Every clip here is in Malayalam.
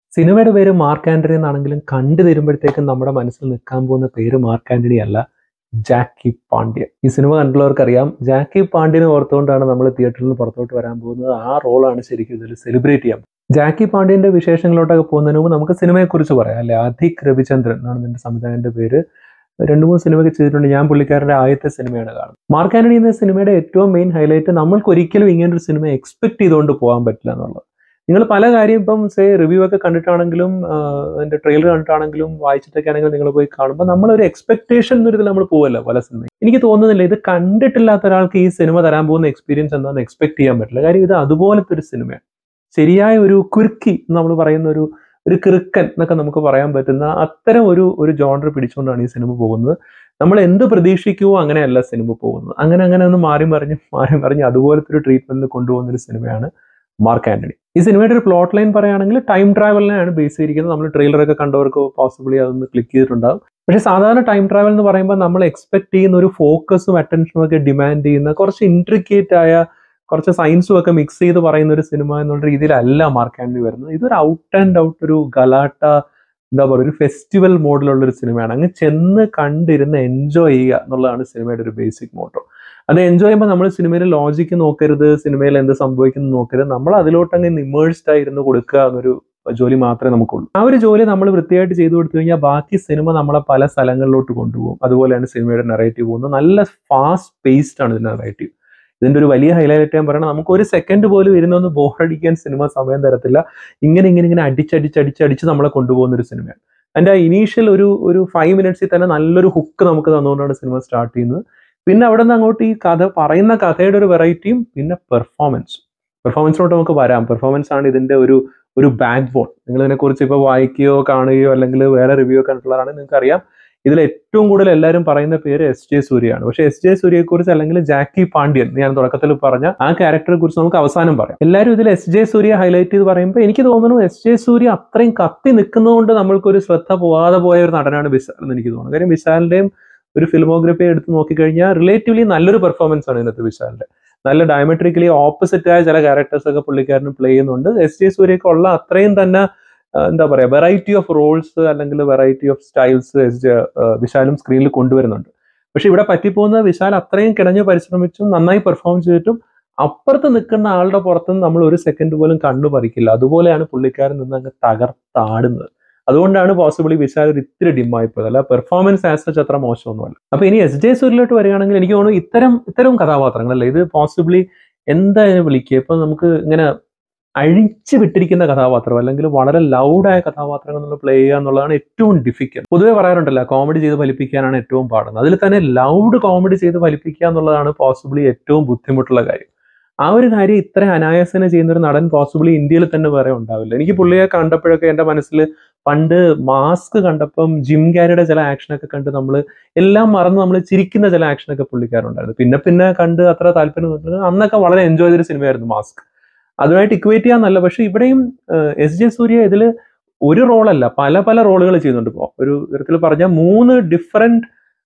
സിനിമയുടെ പേര് മാർക്ക് ആന്റണി എന്നാണെങ്കിലും കണ്ടു തരുമ്പോഴത്തേക്കും നമ്മുടെ മനസ്സിൽ നിൽക്കാൻ പോകുന്ന പേര് മാർക്ക് ആന്റണി അല്ല ജാക്കി പാണ്ഡ്യ ഈ സിനിമ കണ്ടുള്ളവർക്കറിയാം ജാക്കി പാണ്ഡ്യനെ ഓർത്തുകൊണ്ടാണ് നമ്മൾ തിയേറ്ററിൽ നിന്ന് പുറത്തോട്ട് വരാൻ പോകുന്നത് ആ റോളാണ് ശരിക്കും ഇതിൽ സെലിബ്രേറ്റ് ചെയ്യാൻ ജാക്കി പാണ്ഡ്യന്റെ വിശേഷങ്ങളോട്ടൊക്കെ പോകുന്നതിന് മുമ്പ് നമുക്ക് സിനിമയെക്കുറിച്ച് പറയാം അല്ലെ അധിക് രവിചന്ദ്രൻ എന്നാണ് ഇതിന്റെ സംവിധായകന്റെ പേര് രണ്ട് മൂന്ന് സിനിമയൊക്കെ ചെയ്തിട്ടുണ്ട് ഞാൻ പുള്ളിക്കാരന്റെ ആദ്യത്തെ സിനിമയാണ് കാണുന്നത് മാർക്ക് ആന്റണി എന്ന സിനിമയുടെ ഏറ്റവും മെയിൻ ഹൈലൈറ്റ് നമ്മൾക്ക് ഒരിക്കലും ഇങ്ങനൊരു സിനിമ എക്സ്പെക്ട് ചെയ്തുകൊണ്ട് പോകാൻ പറ്റില്ല എന്നുള്ളത് നിങ്ങൾ പല കാര്യം ഇപ്പം സേ റിവ്യൂ ഒക്കെ കണ്ടിട്ടാണെങ്കിലും അതിന്റെ ട്രെയിലർ കണ്ടിട്ടാണെങ്കിലും വായിച്ചിട്ടൊക്കെ ആണെങ്കിലും നിങ്ങൾ പോയി കാണുമ്പോൾ നമ്മളൊരു എക്സ്പെക്ടേഷൻ എന്നൊരു ഇതിൽ നമ്മൾ പോവല്ലോ പല സിനിമ എനിക്ക് തോന്നുന്നില്ല ഇത് കണ്ടിട്ടില്ലാത്ത ഒരാൾക്ക് ഈ സിനിമ തരാൻ പോകുന്ന എക്സ്പീരിയൻസ് എന്താണെന്ന് എക്സ്പെക്ട് ചെയ്യാൻ പറ്റില്ല കാര്യം ഇത് അതുപോലത്തെ ഒരു സിനിമയാണ് ശരിയായ ഒരു കുരുക്കി നമ്മൾ പറയുന്ന ഒരു ഒരു കിറുക്കൻ എന്നൊക്കെ നമുക്ക് പറയാൻ പറ്റുന്ന അത്തരം ഒരു ഒരു ജോണർ പിടിച്ചുകൊണ്ടാണ് ഈ സിനിമ പോകുന്നത് നമ്മൾ എന്ത് പ്രതീക്ഷിക്കുമോ അങ്ങനെയല്ല സിനിമ പോകുന്നത് അങ്ങനെ അങ്ങനെ ഒന്ന് മാറി മറിഞ്ഞ് മാറി മറിഞ്ഞ് അതുപോലത്തെ ഒരു ട്രീറ്റ്മെന്റിൽ കൊണ്ടുപോകുന്ന ഒരു സിനിമയാണ് മാർക്ക് ആന്റണി ഈ സിനിമയുടെ ഒരു പ്ലോട്ട് ലൈൻ പറയുകയാണെങ്കിൽ ടൈം ട്രാവലിനെയാണ് ബേസ് ചെയ്തിരിക്കുന്നത് നമ്മൾ ട്രെയിലറൊക്കെ കണ്ടവർക്ക് പോസിബിളി അതൊന്ന് ക്ലിക്ക് ചെയ്തിട്ടുണ്ടാകും പക്ഷേ സാധാരണ ടൈം ട്രാവൽ എന്ന് പറയുമ്പോൾ നമ്മൾ എക്സ്പെക്ട് ചെയ്യുന്ന ഒരു ഫോക്കസും അറ്റൻഷനും ഒക്കെ ഡിമാൻഡ് ചെയ്യുന്ന കുറച്ച് ഇൻട്രിക്കേറ്റ് ആയ കുറച്ച് സയൻസും ഒക്കെ മിക്സ് ചെയ്ത് പറയുന്ന ഒരു സിനിമ എന്നുള്ള രീതിയിലല്ല മാർക്ക് ആന്റണി വരുന്നത് ഇതൊരു ഔട്ട് ആൻഡ് ഔട്ട് ഒരു ഗലാട്ട എന്താ പറയുക ഒരു ഫെസ്റ്റിവൽ മോഡിലുള്ള ഒരു സിനിമയാണ് അങ്ങ് ചെന്ന് കണ്ടിരുന്ന് എൻജോയ് ചെയ്യുക എന്നുള്ളതാണ് സിനിമയുടെ ഒരു ബേസിക് മോട്ടോ അത് എൻജോയ് ചെയ്യുമ്പോൾ നമ്മൾ സിനിമയിൽ ലോജിക്ക് നോക്കരുത് സിനിമയിൽ എന്ത് സംഭവിക്കുന്നു നോക്കരുത് നമ്മൾ അതിലോട്ട് അങ്ങ് ഇമേഴ്സ്ഡ് ആയിരുന്നു കൊടുക്കുക എന്നൊരു ജോലി മാത്രമേ നമുക്കുള്ളൂ ആ ഒരു ജോലി നമ്മൾ വൃത്തിയായിട്ട് ചെയ്തു കൊടുത്തു കഴിഞ്ഞാൽ ബാക്കി സിനിമ നമ്മളെ പല സ്ഥലങ്ങളിലോട്ട് കൊണ്ടുപോകും അതുപോലെയാണ് സിനിമയുടെ നെറേറ്റീവ് പോകുന്നത് നല്ല ഫാസ്റ്റ് പേസ്ഡ് ആണ് ഇതിന്റെ നെറേറ്റീവ് ഇതിന്റെ ഒരു വലിയ ഹൈലൈറ്റ് ഞാൻ പറയണം നമുക്ക് ഒരു സെക്കൻഡ് പോലും ഇരുന്നൊന്ന് ബോറടിക്കാൻ സിനിമ സമയം തരത്തില്ല ഇങ്ങനെ ഇങ്ങനെ ഇങ്ങനെ അടിച്ചടിച്ചടിച്ചടിച്ച് നമ്മളെ കൊണ്ടുപോകുന്ന ഒരു സിനിമയാണ് അതിന്റെ ആ ഇനീഷ്യൽ ഒരു ഒരു ഫൈവ് മിനിറ്റ്സിൽ തന്നെ നല്ലൊരു ഹുക്ക് നമുക്ക് തന്നുകൊണ്ടാണ് സിനിമ സ്റ്റാർട്ട് ചെയ്യുന്നത് പിന്നെ അവിടെ നിന്ന് അങ്ങോട്ട് ഈ കഥ പറയുന്ന കഥയുടെ ഒരു വെറൈറ്റിയും പിന്നെ പെർഫോമൻസ് പെർഫോമൻസിലോട്ട് നമുക്ക് വരാം പെർഫോമൻസ് ആണ് ഇതിന്റെ ഒരു ഒരു ബാക്ക് ബോൺ നിങ്ങൾ ഇതിനെക്കുറിച്ച് ഇപ്പോൾ വായിക്കുകയോ കാണുകയോ അല്ലെങ്കിൽ വേറെ റിവ്യൂ കണ്ടിട്ടുള്ളതാണ് നിങ്ങൾക്ക് അറിയാം ഇതിൽ ഏറ്റവും കൂടുതൽ എല്ലാവരും പറയുന്ന പേര് എസ് ജെ സൂര്യയാണ് പക്ഷേ എസ് ജെ സൂര്യയെ കുറിച്ച് അല്ലെങ്കിൽ ജാക്കി പാണ്ഡ്യൻ ഞാൻ തുടക്കത്തിൽ പറഞ്ഞ ആ ക്യാരക്ടറെ കുറിച്ച് നമുക്ക് അവസാനം പറയാം എല്ലാവരും ഇതിൽ എസ് ജെ സൂര്യ ഹൈലൈറ്റ് ചെയ്ത് പറയുമ്പോൾ എനിക്ക് തോന്നുന്നു എസ് ജെ സൂര്യ അത്രയും കത്തി നിൽക്കുന്നതുകൊണ്ട് നമ്മൾക്കൊരു ശ്രദ്ധ പോവാതെ പോയ ഒരു നടനാണ് വിശാൽ എന്ന് എനിക്ക് തോന്നുന്നു കാര്യം വിശാലിന്റെയും ഒരു ഫിലിമോഗ്രഫി എടുത്ത് നോക്കിക്കഴിഞ്ഞാൽ റിലേറ്റീവ്ലി നല്ലൊരു പെർഫോമൻസ് ആണ് ഇതിനകത്ത് വിശാലിന്റെ നല്ല ഡയമെട്രിക്കലി ഓപ്പോസിറ്റ് ആയ ചില ക്യാരക്ടേഴ്സ് ഒക്കെ പുള്ളിക്കാരന് പ്ലേ ചെയ്യുന്നുണ്ട് എസ് ജെ സൂര്യക്ക് ഉള്ള അത്രയും തന്നെ എന്താ പറയാ വെറൈറ്റി ഓഫ് റോൾസ് അല്ലെങ്കിൽ variety of styles S J വിശാലും സ്ക്രീനിൽ കൊണ്ടുവരുന്നുണ്ട് പക്ഷെ ഇവിടെ പറ്റിപ്പോകുന്ന വിശാൽ അത്രയും കിടഞ്ഞു പരിശ്രമിച്ചും നന്നായി പെർഫോം ചെയ്തിട്ടും അപ്പുറത്ത് നിൽക്കുന്ന ആളുടെ പുറത്തുനിന്ന് നമ്മൾ ഒരു സെക്കൻഡ് പോലും കണ്ണു പറിക്കില്ല അതുപോലെയാണ് പുള്ളിക്കാരൻ നിന്ന് അങ്ങ് തകർത്താടുന്നത് അതുകൊണ്ടാണ് പോസിബിളി വിശാൽ ഒരു ഇത്തിരി ഡിമ്മായി പോയത് അല്ല പെർഫോമൻസ് ആസ് സച്ച് അത്ര മോശമൊന്നുമല്ല അപ്പൊ ഇനി എസ് ജെ സൂര്യയിലോട്ട് വരികയാണെങ്കിൽ എനിക്ക് തോന്നുന്നു ഇത്തരം ഇത്തരം കഥാപാത്രങ്ങളല്ലേ ഇത് പോസിബിളി എന്താ വിളിക്കുക ഇപ്പൊ നമുക്ക് ഇങ്ങനെ അഴിച്ചു വിട്ടിരിക്കുന്ന കഥാപാത്രം അല്ലെങ്കിൽ വളരെ ലൗഡായ കഥാപാത്രങ്ങൾ നമ്മൾ പ്ലേ ചെയ്യുക എന്നുള്ളതാണ് ഏറ്റവും ഡിഫിക്കൽട്ട് പൊതുവെ പറയാറുണ്ടല്ലോ കോമഡി ചെയ്ത് ഫലിപ്പിക്കാനാണ് ഏറ്റവും പാടുന്നത് അതിൽ തന്നെ ലൗഡ് കോമഡി ചെയ്ത് ഫലിപ്പിക്കുക എന്നുള്ളതാണ് പോസിബിളി ഏറ്റവും ബുദ്ധിമുട്ടുള്ള കാര്യം ആ ഒരു കാര്യം ഇത്ര അനായാസന ചെയ്യുന്ന ഒരു നടൻ പോസിബിളി ഇന്ത്യയിൽ തന്നെ വേറെ ഉണ്ടാവില്ല എനിക്ക് പുള്ളിയെ കണ്ടപ്പോഴൊക്കെ എൻ്റെ മനസ്സിൽ പണ്ട് മാസ്ക് കണ്ടപ്പം ജിം ക്യാരിയുടെ ചില ആക്ഷനൊക്കെ കണ്ട് നമ്മൾ എല്ലാം മറന്ന് നമ്മൾ ചിരിക്കുന്ന ചില ആക്ഷനൊക്കെ പുള്ളിക്കാരുണ്ടായിരുന്നു പിന്നെ പിന്നെ കണ്ട് അത്ര താല്പര്യം തോന്നുന്നത് അന്നൊക്കെ വളരെ എൻജോയ് ചെയ്തൊരു സിനിമയായിരുന്നു മാസ്ക് അതുമായിട്ട് ഇക്വേറ്റ് ചെയ്യാന്നല്ല പക്ഷെ ഇവിടെയും എസ് ജെ സൂര്യ ഇതിൽ ഒരു റോളല്ല പല പല റോളുകൾ ചെയ്യുന്നുണ്ട് ഇപ്പോൾ ഒരു തരത്തിൽ പറഞ്ഞാൽ മൂന്ന് different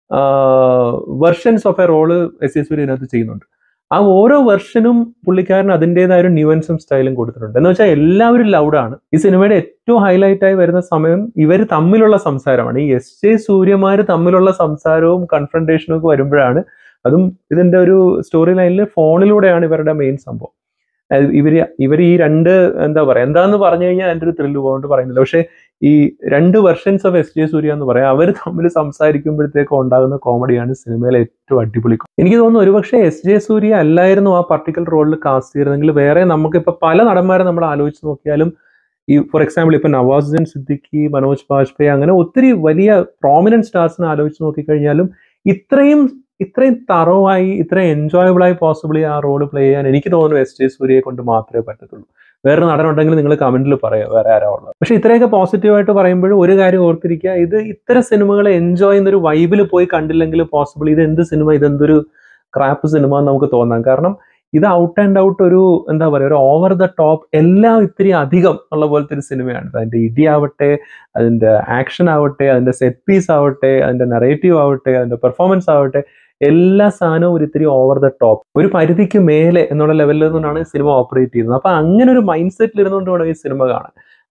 versions of a role S J Suriya ഇതിനകത്ത് ചെയ്യുന്നുണ്ട് ആ ഓരോ വെർഷനും പുള്ളിക്കാരൻ അതിൻ്റെതായ ഒരു ന്യൂവൻസും സ്റ്റൈലും കൊടുത്തിട്ടുണ്ട് എന്ന് വെച്ചാൽ എല്ലാവരും ലൗഡാണ് ഈ സിനിമയുടെ ഏറ്റവും ഹൈലൈറ്റ് ആയി വരുന്ന സമയം ഇവർ തമ്മിലുള്ള സംസാരമാണ് ഈ എസ് ജെ സൂര്യമാര് തമ്മിലുള്ള സംസാരവും കൺഫ്രണ്ടേഷനും ഒക്കെ വരുമ്പോഴാണ് അതും ഇതിന്റെ ഒരു സ്റ്റോറി ലൈനിൽ ഫോണിലൂടെയാണ് ഇവരുടെ മെയിൻ സംഭവം ഇവര് ഇവർ ഈ രണ്ട് എന്താ പറയാ എന്താന്ന് പറഞ്ഞു കഴിഞ്ഞാൽ എൻ്റെ ഒരു ത്രില്ല് പോകൊണ്ട് പറയുന്നില്ല പക്ഷെ ഈ രണ്ട് versions of S J Suriya എന്ന് പറയാം അവർ തമ്മിൽ സംസാരിക്കുമ്പോഴത്തേക്കും ഉണ്ടാകുന്ന കോമഡിയാണ് സിനിമയിലെ ഏറ്റവും അടിപൊളി എനിക്ക് തോന്നുന്നു ഒരുപക്ഷെ എസ് ജെ സൂര്യ അല്ലായിരുന്നു ആ പർട്ടിക്കുലർ റോളിൽ കാസ്റ്റ് ചെയ്തിരുന്നെങ്കിൽ വേറെ നമുക്കിപ്പോൾ പല നടന്മാരെ നമ്മൾ ആലോചിച്ച് നോക്കിയാലും ഈ ഫോർ എക്സാമ്പിൾ ഇപ്പൊ നവാസുദ്ദീൻ സിദ്ദിഖി മനോജ് ബാജ്പേയി അങ്ങനെ ഒത്തിരി വലിയ പ്രോമിനന്റ് സ്റ്റാർസിനെ ആലോചിച്ച് നോക്കിക്കഴിഞ്ഞാലും ഇത്രയും ഇത്രയും തറവായി ഇത്രയും എൻജോയബിൾ ആയി പോസിബിളി ആ റോൾ പ്ലേ ചെയ്യാൻ എനിക്ക് തോന്നുന്നു എസ് ജെ സൂര്യയെ കൊണ്ട് മാത്രമേ പറ്റത്തുള്ളൂ വേറെ നടനുണ്ടെങ്കിൽ നിങ്ങൾ കമന്റിൽ പറയാം വേറെ ആരാ ഉള്ളത് പക്ഷെ ഇത്രയൊക്കെ പോസിറ്റീവായിട്ട് പറയുമ്പോഴും ഒരു കാര്യം ഓർത്തിരിക്കുക ഇത് ഇത്തരം സിനിമകളെ എൻജോയ് ചെയ്യുന്ന ഒരു വൈബിൽ പോയി കണ്ടില്ലെങ്കിൽ പോസിബിൾ ഇത് എന്ത് സിനിമ ഇതെന്തൊരു ക്രാപ്പ് സിനിമ എന്ന് നമുക്ക് തോന്നാം കാരണം ഇത് ഔട്ട് ആൻഡ് ഔട്ട് ഒരു എന്താ പറയുക ഒരു ഓവർ ദ ടോപ്പ് എല്ലാം ഇത്തിരി അധികം ഉള്ള പോലത്തെ ഒരു സിനിമയാണ് അതിന്റെ ഇടി ആവട്ടെ അതിന്റെ ആക്ഷൻ ആവട്ടെ അതിന്റെ സെറ്റ് പീസ് ആവട്ടെ അതിന്റെ നെറേറ്റീവ് ആവട്ടെ അതിന്റെ പെർഫോമൻസ് ആവട്ടെ എല്ലാ സാധനവും ഒരു ഇത്തിരി ഓവർ ദ ടോപ്പ് ഒരു പരിധിക്ക് മേലെ എന്നുള്ള ലെവലിൽ നിന്നാണ് സിനിമ ഓപ്പറേറ്റ് ചെയ്യുന്നത് അപ്പൊ അങ്ങനെ ഒരു മൈൻഡ് സെറ്റിൽ ഇരുന്നുകൊണ്ട് വേണം ഈ സിനിമ കാണാൻ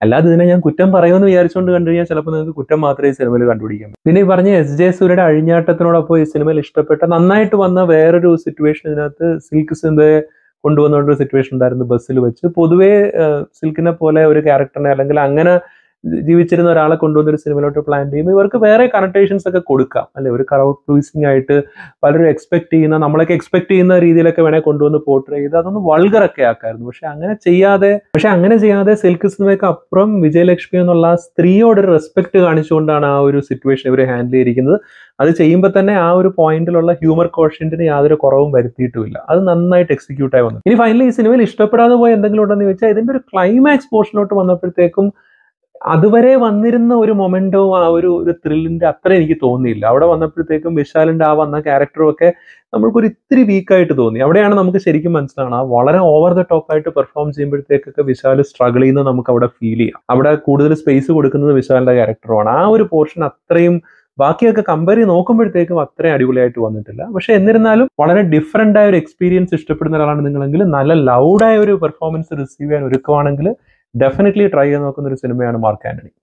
അല്ലാതെ ഇതിനെ ഞാൻ കുറ്റം പറയുമെന്ന് വിചാരിച്ചുകൊണ്ട് കണ്ടു കഴിഞ്ഞാൽ ചിലപ്പോൾ നിങ്ങൾക്ക് കുറ്റം മാത്രമേ ഈ സിനിമയിൽ കണ്ടുപിടിക്കാൻ പറ്റൂ പിന്നെ ഈ പറഞ്ഞ എസ് ജെ സൂര്യയുടെ അഴിഞ്ഞാട്ടത്തിനോടൊപ്പം ഈ സിനിമയിൽ ഇഷ്ടപ്പെട്ട നന്നായിട്ട് വന്ന വേറൊരു സിറ്റുവേഷൻ ഇതിനകത്ത് സിൽക്ക് സിന്ധയെ കൊണ്ടുവന്നുകൊണ്ടൊരു സിറ്റുവേഷൻ ഉണ്ടായിരുന്നു ബസ്സിൽ വെച്ച് പൊതുവേ സിൽക്കിനെ പോലെ ഒരു ക്യാരക്ടറിനെ അല്ലെങ്കിൽ അങ്ങനെ ജീവിച്ചിരുന്ന ഒരാളെ കൊണ്ടുവന്ന ഒരു സിനിമയിലോട്ട് പ്ലാൻ ചെയ്യുമ്പോൾ ഇവർക്ക് വേറെ കണക്ടേഷൻസ് ഒക്കെ കൊടുക്കാം അല്ലെ ഒരു ക്രൗഡ് പ്ലീസിംഗ് ആയിട്ട് പലരും എക്സ്പെക്ട് ചെയ്യുന്ന നമ്മളൊക്കെ എക്സ്പെക്ട് ചെയ്യുന്ന രീതിയിലൊക്കെ വേണേൽ കൊണ്ടുവന്ന് പോർട്രേ ചെയ്ത് അതൊന്ന് വൾഗർ ഒക്കെ ആക്കായിരുന്നു പക്ഷെ അങ്ങനെ ചെയ്യാതെ പക്ഷെ അങ്ങനെ ചെയ്യാതെ സിൽക്ക് സിനിമയ്ക്ക് അപ്പുറം വിജയലക്ഷ്മി എന്നുള്ള ആ സ്ത്രീയോട് ഒരു റെസ്പെക്ട് കാണിച്ചുകൊണ്ടാണ് ആ ഒരു സിറ്റുവേഷൻ ഇവർ ഹാൻഡിൽ ചെയ്തിരിക്കുന്നത് അത് ചെയ്യുമ്പോൾ തന്നെ ആ ഒരു പോയിന്റിലുള്ള ഹ്യൂമർ കോഷ്യന്റിന് യാതൊരു കുറവും വരുത്തിയിട്ടുമില്ല അത് നന്നായിട്ട് എക്സിക്യൂട്ട് ആയി വന്നു ഇനി ഫൈനലി ഈ സിനിമയിൽ ഇഷ്ടപ്പെടാതെ പോയ എന്തെങ്കിലും ഉണ്ടെന്ന് ചോദിച്ചാൽ ഇതിന്റെ ഒരു ക്ലൈമാക്സ് പോർഷനിലോട്ട് വന്നപ്പോഴത്തേക്കും അതുവരെ വന്നിരുന്ന ഒരു മൊമെന്റോ ആ ഒരു ഒരു ത്രില്ലിന്റെ അത്ര എനിക്ക് തോന്നിയില്ല അവിടെ വന്നപ്പോഴത്തേക്കും വിശാലിന്റെ ആ വന്ന ക്യാരക്ടറും ഒക്കെ നമ്മൾക്കൊരു ഇത്തിരി വീക്കായിട്ട് തോന്നി അവിടെയാണ് നമുക്ക് ശരിക്കും മനസ്സിലാണ് ആ വളരെ ഓവർ ദ ടോപ്പ് ആയിട്ട് പെർഫോം ചെയ്യുമ്പോഴത്തേക്കൊക്കെ വിശാൽ സ്ട്രഗിൾ ചെയ്യുന്നത് നമുക്ക് അവിടെ ഫീൽ ചെയ്യാം അവിടെ കൂടുതൽ സ്പേസ് കൊടുക്കുന്നത് വിശാലിന്റെ ക്യാരക്ടറുമാണ് ആ ഒരു പോർഷൻ അത്രയും ബാക്കിയൊക്കെ കമ്പയർ ചെയ്ത് നോക്കുമ്പോഴത്തേക്കും അത്രയും അടിപൊളിയായിട്ട് വന്നിട്ടില്ല പക്ഷെ എന്നിരുന്നാലും വളരെ ഡിഫറെന്റ് ആയ ഒരു എക്സ്പീരിയൻസ് ഇഷ്ടപ്പെടുന്ന ഒരാളാണ് നിങ്ങളെങ്കിൽ നല്ല ലൗഡായ ഒരു പെർഫോമൻസ് റിസീവ് ചെയ്യാൻ ഒരുക്കുവാണെങ്കിൽ ഡെഫിനറ്റ്ലി ട്രൈ ചെയ്ത് നോക്കുന്ന ഒരു സിനിമയാണ് മാർക്ക് ആന്റണി